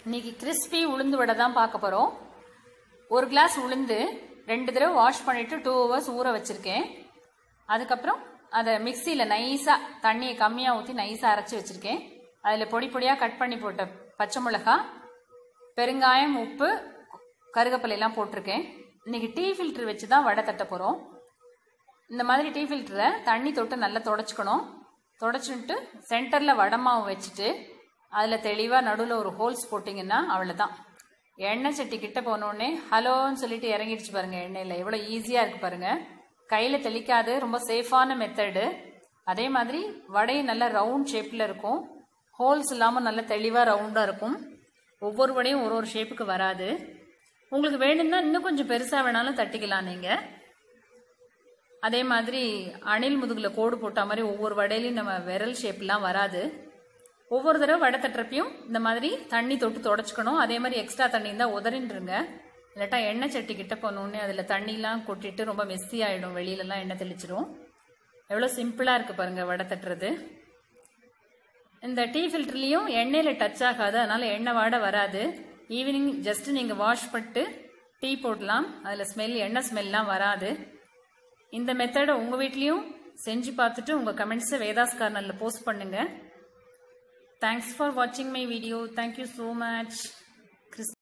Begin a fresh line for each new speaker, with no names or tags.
இன்னைக்கு கிறிஸ்பி உளுந்து வடை தான் பார்க்க போகிறோம் ஒரு கிளாஸ் உளுந்து ரெண்டு தடவை வாஷ் பண்ணிட்டு டூ ஹவர்ஸ் ஊற வச்சிருக்கேன் அதுக்கப்புறம் அதை மிக்சியில் நைஸாக தண்ணியை கம்மியாக ஊற்றி நைஸாக அரைச்சி வச்சிருக்கேன் அதில் பொடி பொடியாக கட் பண்ணி போட்ட பச்சை மிளகா பெருங்காயம் உப்பு கருகப்பிலை எல்லாம் போட்டிருக்கேன் இன்னைக்கு டீ ஃபில்டர் வச்சு தான் வடை தட்ட போகிறோம் இந்த மாதிரி டீ ஃபில்டரை தண்ணி தொட்டு நல்லா தொடச்சிக்கணும் தொடச்சுட்டு சென்டரில் வடமாவு வச்சுட்டு அதில் தெளிவாக நடுவில் ஒரு ஹோல்ஸ் போட்டிங்கன்னா அவ்வளோதான் எண்ணெய் சட்டி கிட்ட போனோடனே ஹலோன்னு சொல்லிட்டு இறங்கிடுச்சு பாருங்க எண்ணெயில் எவ்வளோ ஈஸியாக இருக்கு பாருங்க கையில் தெளிக்காது ரொம்ப சேஃபான மெத்தடு அதே மாதிரி வடையும் நல்ல ரவுண்ட் ஷேப்பில் இருக்கும் ஹோல்ஸ் இல்லாமல் நல்ல தெளிவாக ரவுண்டாக இருக்கும் ஒவ்வொரு வடையும் ஒரு ஒரு ஷேப்புக்கு வராது உங்களுக்கு வேணும்னா இன்னும் கொஞ்சம் பெருசாக வேணாலும் தட்டிக்கலாம் நீங்கள் அதே மாதிரி அணில் முதுகில் கோடு போட்ட மாதிரி ஒவ்வொரு வடையிலையும் நம்ம விரல் ஷேப்லாம் வராது ஒவ்வொரு தடவை வடை தட்டுறப்பையும் இந்த மாதிரி தண்ணி தொட்டு தொடச்சிக்கணும் அதே மாதிரி எக்ஸ்ட்ரா தண்ணி இருந்தால் உதறின்றுங்க இல்லாட்டா எண்ணெய் சட்டி கிட்ட போனோடனே அதில் தண்ணிலாம் கொட்டிட்டு ரொம்ப மெஸ்ஸி ஆகிடும் வெளியிலலாம் எண்ணெய் தெளிச்சிரும் எவ்வளோ சிம்பிளாக இருக்குது பாருங்கள் வடை தட்டுறது இந்த டீ ஃபில்டர்லேயும் எண்ணெயில் டச் ஆகாது அதனால் எண்ணெய் வாடை வராது ஈவினிங் ஜஸ்ட் நீங்கள் வாஷ் பண்ணிட்டு டீ போடலாம் அதில் ஸ்மெல் எண்ணெய் ஸ்மெல்லாம் வராது இந்த மெத்தடை உங்கள் வீட்லேயும் செஞ்சு பார்த்துட்டு உங்கள் கமெண்ட்ஸை வேதாஸ் கார்னரில் போஸ்ட் பண்ணுங்கள் தேங்க்ஸ் ஃபார் வாட்சிங் my video thank you so much